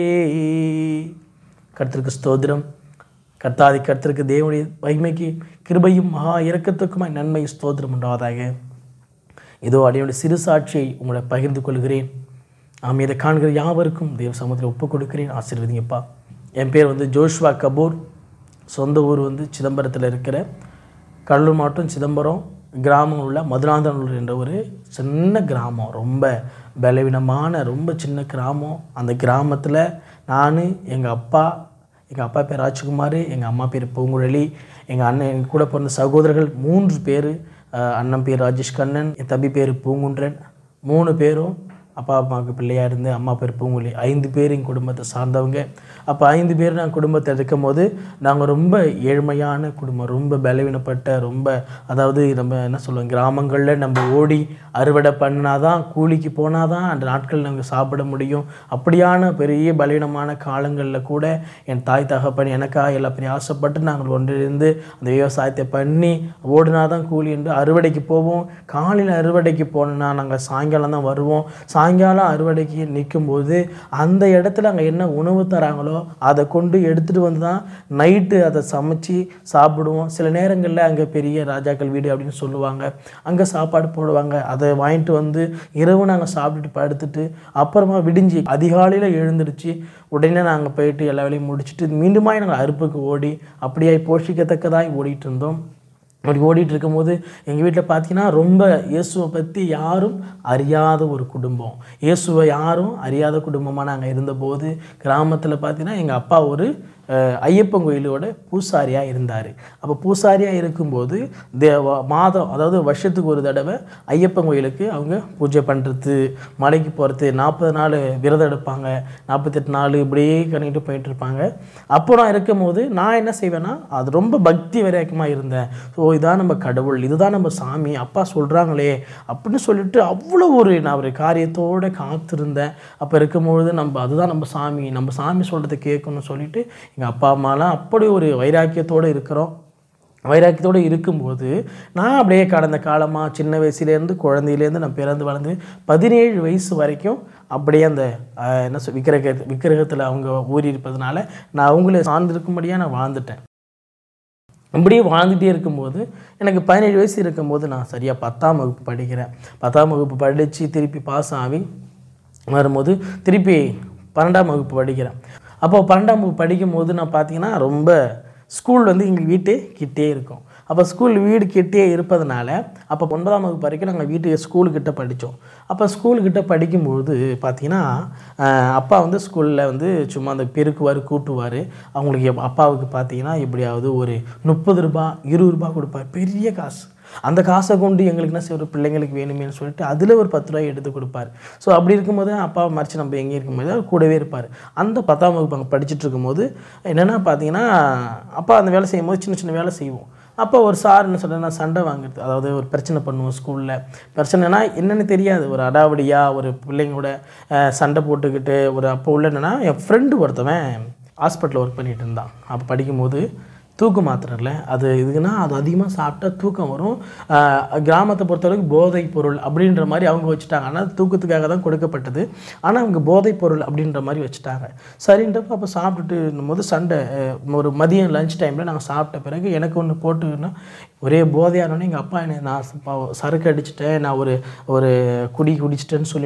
கர்த்தருக்கு ஸ்தோத்திரம் கர்த்தாதி கர்த்தருக்கு தேவனுடைய மகிமைக்கு கிருபையும் மகா இரக்கத்துக்குமாய் நன்மை ஸ்தோத்திரம் உண்டாவதாக இதோ அடியோட சிறு சாட்சியை உங்களை பகிர்ந்து கொள்கிறேன் நாம் இதை காண்கிற யாவருக்கும் தேவ சமூகத்தில் ஒப்புக் கொடுக்கிறேன் ஆசீர்வதிங்கப்பா என் பேர் வந்து ஜோஷ்வா கபூர் சொந்த ஊர் வந்து சிதம்பரத்தில் இருக்கிற கடலூர் மாவட்டம் சிதம்பரம் கிராமம் உள்ள மதுராந்தனூர் என்ற ஒரு சின்ன கிராமம் ரொம்ப பலவீனமான ரொம்ப சின்ன கிராமம் அந்த கிராமத்தில் நான் எங்கள் அப்பா எங்கள் அப்பா பேர் ராஜ்குமார் எங்கள் அம்மா பேர் பூங்குழலி எங்கள் அண்ணன் எங்கள் கூட பிறந்த சகோதரர்கள் மூன்று பேர் அண்ணன் பேர் ராஜேஷ் கண்ணன் என் தம்பி பேர் பூங்குன்றன் மூணு பேரும் அப்பா அம்மாவுக்கு பிள்ளையாக இருந்து அம்மா பேர் பூங்குழலி ஐந்து பேர் எங்கள் குடும்பத்தை சார்ந்தவங்க அப்போ ஐந்து பேர் நாங்கள் குடும்பத்தில் இருக்கும்போது நாங்கள் ரொம்ப ஏழ்மையான குடும்பம் ரொம்ப பலவீனப்பட்ட ரொம்ப அதாவது நம்ம என்ன சொல்லுவோம் கிராமங்களில் நம்ம ஓடி அறுவடை பண்ணாதான் கூலிக்கு போனால் தான் அந்த நாட்கள் நாங்கள் சாப்பிட முடியும் அப்படியான பெரிய பலவீனமான காலங்களில் கூட என் தாய் தகப்பன் எனக்காக எல்லா பெரிய ஆசைப்பட்டு நாங்கள் ஒன்றிருந்து அந்த விவசாயத்தை பண்ணி ஓடினா தான் கூலி என்று அறுவடைக்கு போவோம் காலையில் அறுவடைக்கு போனோன்னா நாங்கள் சாயங்காலம் தான் வருவோம் சாயங்காலம் அறுவடைக்கு நிற்கும்போது அந்த இடத்துல அங்கே என்ன உணவு தராங்களோ அதை கொண்டு எடுத்துகிட்டு வந்து தான் நைட்டு அதை சமைச்சு சாப்பிடுவோம் சில நேரங்களில் அங்கே பெரிய ராஜாக்கள் வீடு அப்படின்னு சொல்லுவாங்க அங்கே சாப்பாடு போடுவாங்க அதை வாங்கிட்டு வந்து இரவு நாங்கள் சாப்பிட்டுட்டு படுத்துட்டு அப்புறமா விடிஞ்சு அதிகாலையில் எழுந்திருச்சு உடனே நாங்கள் போயிட்டு எல்லா வேலையும் முடிச்சுட்டு மீண்டுமாய் நாங்கள் அறுப்புக்கு ஓடி அப்படியே போஷிக்கத்தக்கதாய் ஓடிட்டு இருந்தோம் அப்படி ஓடிட்டு இருக்கும்போது எங்கள் வீட்டில் பார்த்தீங்கன்னா ரொம்ப இயேசுவை பற்றி யாரும் அறியாத ஒரு குடும்பம் இயேசுவை யாரும் அறியாத குடும்பமாக நாங்கள் இருந்தபோது கிராமத்தில் பார்த்தீங்கன்னா எங்கள் அப்பா ஒரு அஹ், ஐயப்பன் கோயிலோட பூசாரியாக இருந்தார் அப்போ பூசாரியாக இருக்கும்போது தேவ மாதம் அதாவது வருஷத்துக்கு ஒரு தடவை ஐயப்பன் கோயிலுக்கு அவங்க பூஜை பண்ணுறது மலைக்கு போகிறது நாற்பது நாள் விரதம் எடுப்பாங்க நாற்பத்தெட்டு நாள் இப்படியே கணிக்கிட்டு போயிட்டு இருப்பாங்க அப்போ நான் இருக்கும்போது நான் என்ன செய்வேன்னா அது ரொம்ப பக்தி விரேக்கமாக இருந்தேன் ஸோ இதான் நம்ம கடவுள் இதுதான் நம்ம சாமி அப்பா சொல்கிறாங்களே அப்படின்னு சொல்லிட்டு அவ்வளோ ஒரு நான் ஒரு காரியத்தோடு காத்திருந்தேன் அப்போ இருக்கும்பொழுது நம்ம அதுதான் நம்ம சாமி நம்ம சாமி சொல்கிறத கேட்கணும்னு சொல்லிட்டு எங்கள் அப்பா அம்மாலாம் அப்படி ஒரு வைராக்கியத்தோடு இருக்கிறோம் வைராக்கியத்தோடு இருக்கும்போது நான் அப்படியே கடந்த காலமாக சின்ன வயசுலேருந்து குழந்தையிலேருந்து நான் பிறந்து வளர்ந்து பதினேழு வயசு வரைக்கும் அப்படியே அந்த ஆஹ், என்ன சொல் விக்கிரக விக்கிரகத்தில் அவங்க ஊறி இருப்பதனால நான் அவங்கள சார்ந்திருக்கும்படியாக நான் வாழ்ந்துட்டேன் இப்படியே வாழ்ந்துகிட்டே இருக்கும்போது எனக்கு பதினேழு வயசு இருக்கும்போது நான் சரியாக பத்தாம் வகுப்பு படிக்கிறேன் பத்தாம் வகுப்பு படித்து திருப்பி பாஸ் ஆகி வரும்போது திருப்பி பன்னெண்டாம் வகுப்பு படிக்கிறேன் அப்போ பன்னெண்டாம் வகுப்பு படிக்கும்போது நான் பார்த்தீங்கன்னா ரொம்ப ஸ்கூல் வந்து எங்கள் வீட்டு கிட்டே இருக்கும் அப்போ ஸ்கூல் வீடு கிட்டே இருப்பதனால அப்போ ஒன்பதாம் வகுப்பு வரைக்கும் நாங்கள் வீட்டு ஸ்கூலுக்கிட்ட படித்தோம் அப்போ ஸ்கூலுக்கிட்ட படிக்கும்போது பார்த்தீங்கன்னா ஆஹ், அப்பா வந்து ஸ்கூலில் வந்து சும்மா அந்த பெருக்குவார் கூட்டுவார் அவங்களுக்கு எப்- அப்பாவுக்கு பார்த்தீங்கன்னா எப்படியாவது ஒரு முப்பது ரூபா இருபது ரூபா கொடுப்பார் பெரிய காசு அந்த காசை கொண்டு எங்களுக்கு என்ன செய்வார் பிள்ளைங்களுக்கு வேணுமேனு சொல்லிட்டு அதில் ஒரு பத்து ரூபாய் எடுத்து கொடுப்பார் ஸோ அப்படி இருக்கும்போது அப்பா மறைச்சு நம்ம எங்கே இருக்கும்போது அவர் கூடவே இருப்பார் அந்த பத்தாம் வகுப்பு அங்கே படிச்சுட்டு இருக்கும்போது என்னென்னா பார்த்தீங்கன்னா அப்பா அந்த வேலை செய்யும்போது சின்ன சின்ன வேலை செய்வோம் அப்போ ஒரு சார் என்ன சொல்கிறேன்னா சண்டை வாங்குறது அதாவது ஒரு பிரச்சனை பண்ணுவோம் ஸ்கூலில் பிரச்சனைனா என்னென்னு தெரியாது ஒரு அடாவடியாக ஒரு பிள்ளைங்களோட அஹ், சண்டை போட்டுக்கிட்டு ஒரு அப்போ உள்ள என்னென்னா என் ஃப்ரெண்டு ஒருத்தவன் ஹாஸ்பிட்டலில் ஒர்க் பண்ணிகிட்டு இருந்தான் அப்போ படிக்கும்போது தூக்கு மாத்திரம்ல அது இதுக்குன்னா அது அதிகமாக சாப்பிட்டா தூக்கம் வரும் ஆஹ் கிராமத்தை பொறுத்தவரைக்கும் போதைப் பொருள் அப்படின்ற மாதிரி அவங்க வச்சுட்டாங்க ஆனால் அது தூக்கத்துக்காக தான் கொடுக்கப்பட்டது ஆனால் அவங்க போதைப் பொருள் அப்படின்ற மாதிரி வச்சுட்டாங்க சரின்றப்ப அப்போ சாப்பிட்டுட்டு போது சண்டை அஹ் ஒரு மதியம் லஞ்ச் டைமில் நாங்கள் சாப்பிட்ட பிறகு எனக்கு ஒன்று போட்டுன்னா ஒரே போதையானோடனே எங்கள் அப்பா என்ன நான் ச- சரக்கு அடிச்சிட்டேன் நான் ஒரு ஒரு குடி குடிச்சிட்டேன்னு சொல்லி